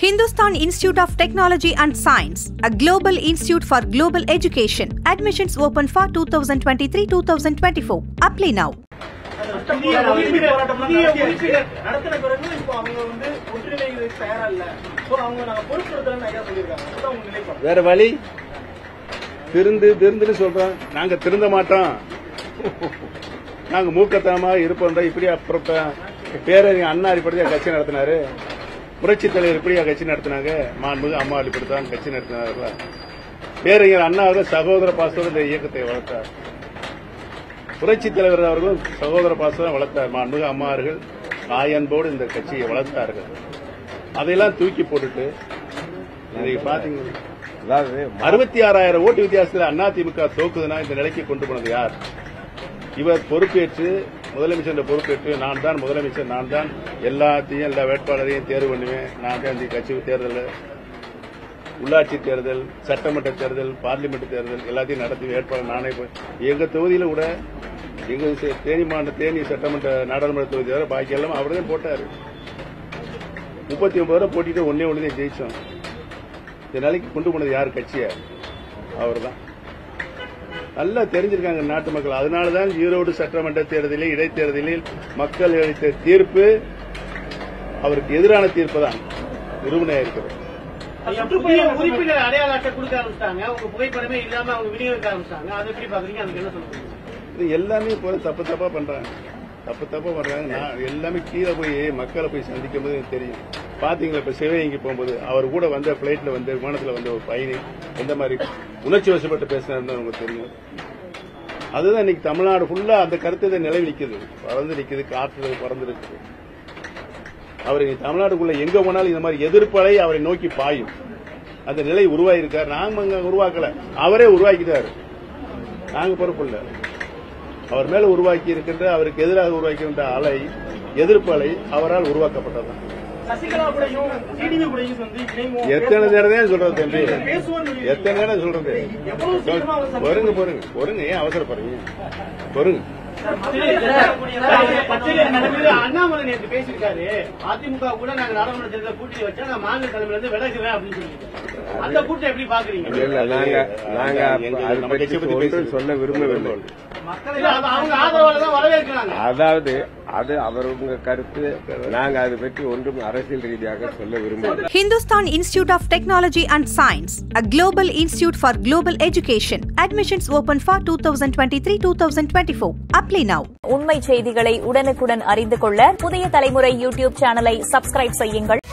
Hindustan Institute of Technology and Science, a global institute for global education. Admissions open for 2023-2024. Apply now. புதிய உறுப்பினர் புதிய உறுப்பினர் நடத்தின பிறகு இப்போ அவங்க வந்து ஒன்றிணைந்து தயாரா இல்ல சோ அவங்க நாங்க பொறுப்படுத்தலன்னு ஐயா சொல்லியிருக்காங்க அதுதான் உங்க நிலைப்பாடு வேற வழி திருந்து திருந்துன்னு சொல்றோம் நாங்க திருந்த மாட்டோம் நாங்க மூக்கத்தனமா இருப்போம் இப்படி அப்புறம் பேரறிஞர் அண்ணா இப்படிதான் கட்சி நடத்தினாரு புரட்சி தலைவர் இப்படியா கட்சி நடத்தினாங்க மாண்புமிகு அம்மா இப்படித்தான் கட்சி நடத்தினார்களா பேரறிஞர் அண்ணா அவர்கள் சகோதர பாசத்தோடு இந்த இயக்கத்தை வளர்த்தார் புரட்சி தலைவர் அவர்களும் சகோதர பாசம் வளர்த்தார் மாண்புமிகு அம்மா அவர்கள் தாயன்போடு இந்த கட்சியை வளர்த்தார்கள் அதையெல்லாம் தூக்கி போட்டுட்டு இன்னைக்கு பாத்தீங்கன்னா அதாவது அறுபத்தி ஆறாயிரம் ஓட்டு வித்தியாசத்தில் அதிமுக தோக்குதுன்னா இந்த நிலைக்கு கொண்டு போனது யார் இவர் பொறுப்பேற்று முதலமைச்சர் என்ற பொறுப்பேற்று நான் தான் முதலமைச்சர் நான் தான் எல்லாத்தையும் எல்லா வேட்பாளரையும் தேர்வு பண்ணுவேன் நான் தான் இந்த கட்சி தேர்தல் உள்ளாட்சி தேர்தல் சட்டமன்ற தேர்தல் பார்லிமெண்ட் தேர்தல் எல்லாத்தையும் நடத்தி வேட்பாளர் நானே போய் எங்க தொகுதியில கூட எங்க சே- தேனி மாநில தேனி சட்டமன்ற நாடாளுமன்ற தொகுதி தவிர பாக்கி எல்லாம் அவர் தான் போட்டாரு முப்பத்தி ஒன்பது ரூபா போட்டிட்டு ஒன்னே ஒன்று தான் ஜெயிச்சோம் இந்த நிலைக்கு கொண்டு போனது யார் கட்சிய அவர்தான் நல்லா தெரிஞ்சிருக்காங்க நாட்டு மக்கள் அதனாலதான் ஈரோடு சட்டமன்ற தேர்தலில் இடைத்தேர்தலில் மக்கள் அளித்த தீர்ப்பு அவருக்கு எதிரான தீர்ப்பு தான் நிரூபணையா இருக்கிறது புதிய உறுப்பினர் அடையாள அட்டை கொடுக்க ஆரம்பிச்சிட்டாங்க உங்க புகைப்படமே இல்லாம அவங்க விநியோகிக்க ஆரம்பிச்சிட்டாங்க அதை எப்படி பாக்குறீங்க அதுக்கு என்ன சொல்லுங்க இது எல்லாமே போல தப்பு தப்பா பண்றாங்க தப்பு தப்பா பண்றாங்க நான் எல்லாமே கீழே போய் மக்களை போய் சந்திக்கும் போது எனக்கு தெரியும் பாத்தீங்களா இப்ப சிவகங்கை போகும்போது அவர் கூட வந்த பிளைட்ல வந்து விமானத்துல வந்த ஒரு பயணி எந்த மாதிரி உணர்ச்சி வசப்பட்டு பேசினாருன்னு உங்களுக்கு தெரியும் அதுதான் இன்னைக்கு தமிழ்நாடு ஃபுல்லா அந்த கருத்து தான் நிலவி நிக்குது பறந்து நிக்குது காற்று பறந்து இருக்குது அவர் இன்னைக்கு தமிழ்நாடுக்குள்ள எங்க போனாலும் இந்த மாதிரி எதிர்ப்பலை அவரை நோக்கி பாயும் அந்த நிலை உருவாயிருக்கார் நாம அங்க உருவாக்கல அவரே உருவாக்கிட்டாரு நாங்க பொறுப்பு இல்ல அவர் மேல உருவாக்கி இருக்கின்ற அவருக்கு எதிராக உருவாக்கின்ற அலை எதிர்ப்பு அலை அவரால் உருவாக்கப்பட்டதுதான் சசிகலா கூடயும் டிடிவி கூடயும் வந்து இணைவோம் எத்தனை தடவை தான் சொல்றது தம்பி பேசுவோம் எத்தனை நேரம் சொல்றது எவ்வளவு சீக்கிரமா அவங்க சந்திக்க பொறுங்க பொறுங்க பொறுங்க ஏன் அவசரப்படுறீங்க பொறுங்க பச்சையில் நடக்குது அண்ணாமலை நேற்று பேசியிருக்காரு அதிமுக கூட நாங்க நாடாளுமன்ற தேர்தலை கூட்டணி வச்சா நான் மாநில தலைமையில இருந்து விலகுவேன் அப்படின்னு சொல்லிட்டு அந்த கூட்டம் எப்படி பாக்குறீங்க இல்ல நாங்க நாங்க எங்க- அதை நம்ம பற்றி கட்சியை பத்தி ஒன்றும் பேசுறது. சொல்ல விரும்பவில்லை இல்ல, அது அவங்க ஆதரவால தான் வரவேற்கிறாங்க அதாவது அது அவருங்க கருத்து நாங்க அதை பற்றி ஒன்றும் அரசியல் ரீதியாக சொல்ல விரும்பவில்லை Hindustan Institute of Technology and Science, a global institute for global education. Admissions open for 2023-2024. Apply now. உண்மை செய்திகளை உடனுக்குடன் அறிந்து கொள்ள புதிய தலைமுறை யூடியூப் சேனலை சப்ஸ்கிரைப் செய்யுங்கள்